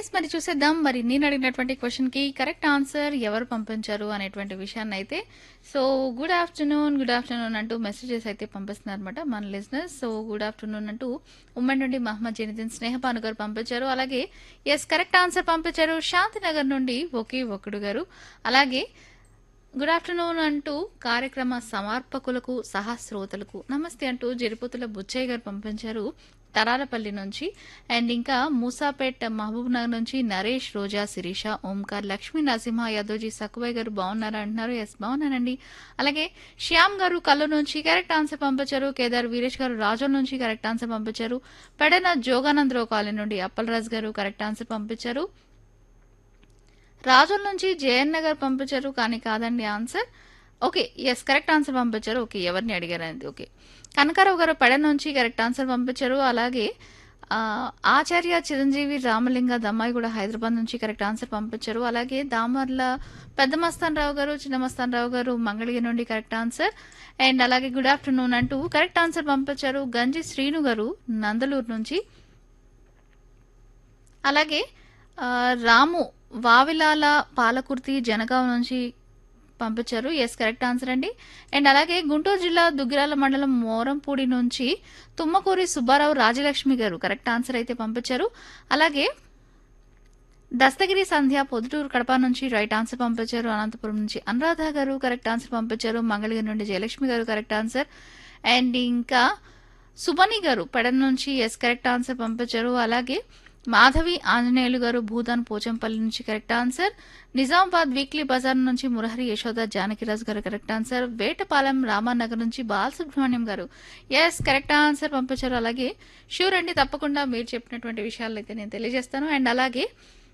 yes మరి చూసేద్దాం మరి నేను అడిగినటువంటి క్వశ్చన్ కి కరెక్ట్ ఆన్సర్ ఎవరు పంపించారు అనేటువంటి విషయాన్ని అయితే so good afternoon good afternoon అంటూ మెసేజెస్ అయితే పంపిస్తున్నారు అనమాట మన లిజినెస్ సో గుడ్ ఆఫ్టర్నూన్ అంటూ ఉమ్మడి నుండి మహమ్మద్ జనిదిన్ స్నేహపాను గారు పంపించారు అలాగే ఎస్ కరెక్ట్ ఆన్సర్ పంపించారు శాంతినగర్ నుండి ఒకే ఒకడు గారు అలాగే గుడ్ ఆఫ్టర్నూన్ అంటూ కార్యక్రమ సమర్పకులకు సహస్రోతలకు నమస్తే అంటూ జరిపోతుల బుచ్చయ్య గారు పంపించారు తరాలపల్లి నుంచి అండ్ ఇంకా మూసాపేట్ మహబూబ్ నగర్ నుంచి నరేష్ రోజా శిరీష ఓంకార్ లక్ష్మీ నరసింహ యాదవ్జీ సక్కుబాయ్ గారు బాగున్నారా అంటున్నారు ఎస్ బాగున్నానండి అలాగే శ్యామ్ గారు కల్లు నుంచి కరెక్ట్ ఆన్సర్ పంపించారు కేదార్ వీరేష్ గారు రాజోల్ నుంచి కరెక్ట్ ఆన్సర్ పంపించారు పెడన జోగానందరావు కాలనీ నుండి అప్పలరాజు గారు కరెక్ట్ ఆన్సర్ పంపించారు రాజుల నుంచి జయన్ నగర్ పంపించారు కానీ కాదండి answer okay yes correct answer పంపించారు ఓకే ఎవరిని అడిగారు అనేది ఓకే కనకారావు గారు పెడ నుంచి కరెక్ట్ ఆన్సర్ పంపించారు అలాగే ఆ, ఆచార్య చిరంజీవి రామలింగ దమ్మాయి కూడా హైదరాబాద్ నుంచి కరెక్ట్ ఆన్సర్ పంపించారు అలాగే దామర్ల పెద్ద మస్తాన్ రావు గారు చిన్న మస్తాన్ రావు గారు మంగళగిరి నుండి కరెక్ట్ ఆన్సర్ అండ్ అలాగే గుడ్ ఆఫ్టర్నూన్ అంటూ కరెక్ట్ ఆన్సర్ పంపించారు గంజి శ్రీను గారు నందలూరు నుంచి అలాగే ఆ, రాము వావిలాల పాలకుర్తి జనగాం నుంచి పంపించారు ఎస్ కరెక్ట్ ఆన్సర్ అండి అండ్ అలాగే గుంటూరు జిల్లా దుగ్గిరాల మండలం మోరంపూడి నుంచి తుమ్మకూరి సుబ్బారావు రాజలక్ష్మి గారు కరెక్ట్ ఆన్సర్ అయితే పంపించారు అలాగే దస్తగిరి సంధ్య పొద్దుటూరు కడప నుంచి రైట్ ఆన్సర్ పంపించారు అనంతపురం నుంచి అనురాధ గారు కరెక్ట్ ఆన్సర్ పంపించారు మంగళగిరి నుండి జయలక్ష్మి గారు కరెక్ట్ ఆన్సర్ అండ్ ఇంకా సుబని గారు పెడన్ నుంచి ఎస్ కరెక్ట్ ఆన్సర్ పంపించారు అలాగే మాధవి ఆంజనేయులు గారు భూదాన్ పోచంపల్లి నుంచి కరెక్ట్ ఆన్సర్ నిజామాబాద్ వీక్లీ బజార్ నుంచి మురహరి యశోద జానకిరాజ్ గారు కరెక్ట్ ఆన్సర్ వేటపాలెం రామానగర్ నుంచి బాలసుబ్రహ్మణ్యం గారు ఎస్ కరెక్ట్ ఆన్సర్ పంపించారు అలాగే షూర్ అండి తప్పకుండా మీరు చెప్పినటువంటి విషయాలు అయితే నేను తెలియజేస్తాను అండ్ అలాగే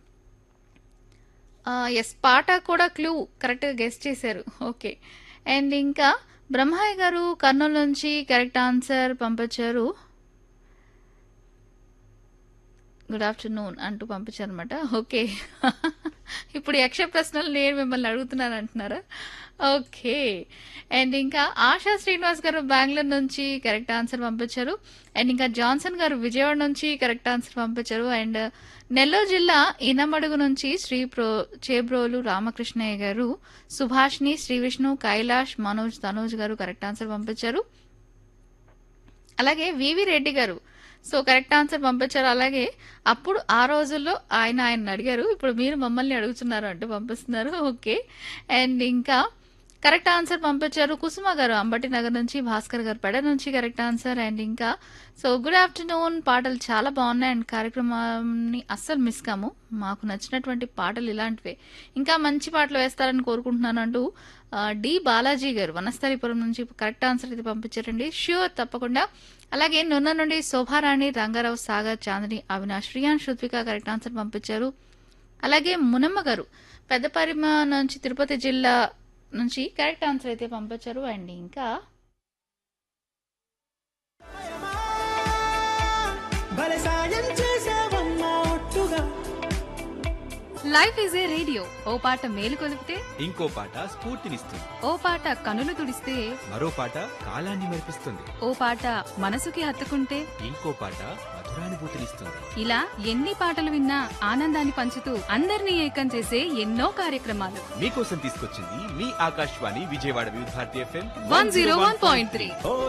ఎస్ పాట కూడా క్లూ కరెక్ట్గా గెస్ట్ చేశారు ఓకే అండ్ ఇంకా బ్రహ్మయ్య గారు కర్నూలు నుంచి కరెక్ట్ ఆన్సర్ పంపించారు గుడ్ ఆఫ్టర్నూన్ అంటూ పంపించారనమాట ఓకే ఇప్పుడు యక్ష ప్రశ్నలు నేను మిమ్మల్ని అడుగుతున్నాను అంటున్నారా ఓకే అండ్ ఇంకా ఆశా శ్రీనివాస్ గారు బెంగళూరు నుంచి కరెక్ట్ ఆన్సర్ పంపించారు అండ్ ఇంకా జాన్సన్ గారు విజయవాడ నుంచి కరెక్ట్ ఆన్సర్ పంపించారు అండ్ నెల్లూరు జిల్లా ఇనమడుగు నుంచి శ్రీ ప్రో చేబ్రోలు రామకృష్ణయ్య గారు సుభాష్ని శ్రీ విష్ణు కైలాష్ మనోజ్ తనోజ్ గారు కరెక్ట్ ఆన్సర్ పంపించారు అలాగే వివి రెడ్డి గారు సో కరెక్ట్ ఆన్సర్ పంపించారు అలాగే అప్పుడు ఆ రోజుల్లో ఆయన ఆయన అడిగారు ఇప్పుడు మీరు మమ్మల్ని అడుగుతున్నారు అంటూ పంపిస్తున్నారు ఓకే అండ్ ఇంకా కరెక్ట్ ఆన్సర్ పంపించారు కుసుమ గారు అంబటి నగర్ నుంచి భాస్కర్ గారు పెడ నుంచి కరెక్ట్ ఆన్సర్ అండ్ ఇంకా సో గుడ్ ఆఫ్టర్నూన్ పాటలు చాలా బాగున్నాయి అండ్ కార్యక్రమాన్ని అస్సలు మిస్ కాము మాకు నచ్చినటువంటి పాటలు ఇలాంటివే ఇంకా మంచి పాటలు వేస్తారని కోరుకుంటున్నాను అంటూ ఆ, డి బాలాజీ గారు వనస్థలిపురం నుంచి కరెక్ట్ ఆన్సర్ అయితే పంపించారండి ష్యూర్ తప్పకుండా అలాగే నున్న నుండి శోభారాణి రంగారావు సాగర్ చాందిని అవినాష్ శ్రీయాన్ శృత్విక కరెక్ట్ ఆన్సర్ పంపించారు అలాగే మునమ్మ గారు పెద్ద పరిమ నుంచి తిరుపతి జిల్లా నుంచి కరెక్ట్ ఆన్సర్ అయితే పంపించారు అండ్ ఇంకా భలే సాయం చేసావమ్మా ఒట్టుగా లైఫ్ ఈజ్ ఏ రేడియో ఓ పాట మేలు కొలిపితే ఇంకో పాట స్ఫూర్తినిస్తుంది ఓ పాట కనులు తుడిస్తే మరో పాట కాలాన్ని మెరిపిస్తుంది ఓ పాట మనసుకి హత్తుకుంటే ఇంకో పాట మధురానుభూతినిస్తుంది ఇలా ఎన్ని పాటలు విన్నా ఆనందాన్ని పంచుతూ అందరినీ ఏకం చేసే ఎన్నో కార్యక్రమాలు మీకోసం తీసుకొచ్చింది మీ Akashvani Vijayawada Vividh Bharati FM one zero one point three ఓ